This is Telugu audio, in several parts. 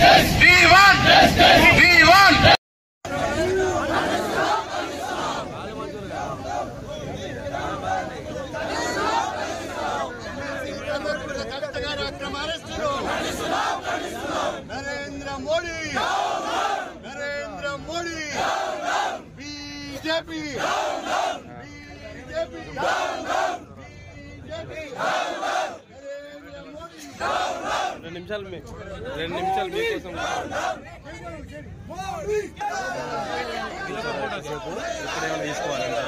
We want. We want. Narendra Modi Narendra Modi BJP BJP BJP Narendra Modi రెండు నిమిషాలు మీ రెండు నిమిషాలు మీకోసం ఇక్కడేమైనా తీసుకోవాలంటే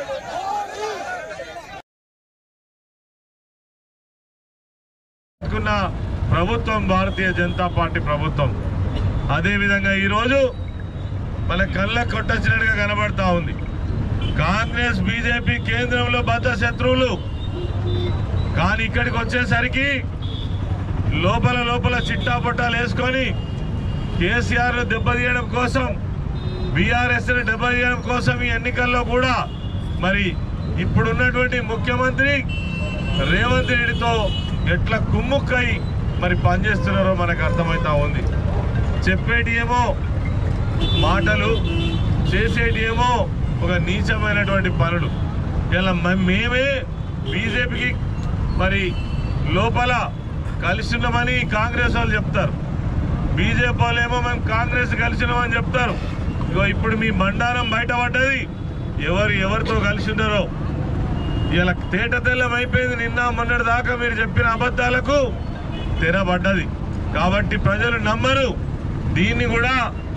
తీసుకున్న ప్రభుత్వం భారతీయ జనతా పార్టీ ప్రభుత్వం అదేవిధంగా ఈరోజు మన కళ్ళ కొట్టొచ్చినట్టుగా కనబడతా ఉంది కాంగ్రెస్ బీజేపీ కేంద్రంలో బద్ద శత్రువులు కానీ ఇక్కడికి వచ్చేసరికి లోపల లోపల చిట్టా పొట్టాలు వేసుకొని కేసీఆర్ దెబ్బతీయడం కోసం బీఆర్ఎస్ దెబ్బతీయడం కోసం ఈ ఎన్నికల్లో కూడా మరి ఇప్పుడున్నటువంటి ముఖ్యమంత్రి రేవంత్ రెడ్డితో ఎట్లా కుమ్ముక్కై మరి పనిచేస్తున్నారో మనకు అర్థమవుతా ఉంది చెప్పేటి ఏమో మాటలు చేసేటి ఏమో ఒక నీచమైనటువంటి పనులు ఇలా మ- మేమే బీజేపీకి మరి లోపల కలిసి ఉన్నామని కాంగ్రెస్ వాళ్ళు చెప్తారు బీజేపీ వాళ్ళు ఏమో మేము కాంగ్రెస్ కలిసి ఉన్నామని చెప్తారు ఇగో ఇప్పుడు మీ మండారం బయటపడ్డది ఎవరు ఎవరితో కలిసి ఉన్నారో ఇలా తేట తెల్లం అయిపోయింది నిన్న మొన్నటి దాకా మీరు చెప్పిన అబద్ధాలకు తెరబడ్డది కాబట్టి ప్రజలు నమ్మరు దీన్ని కూడా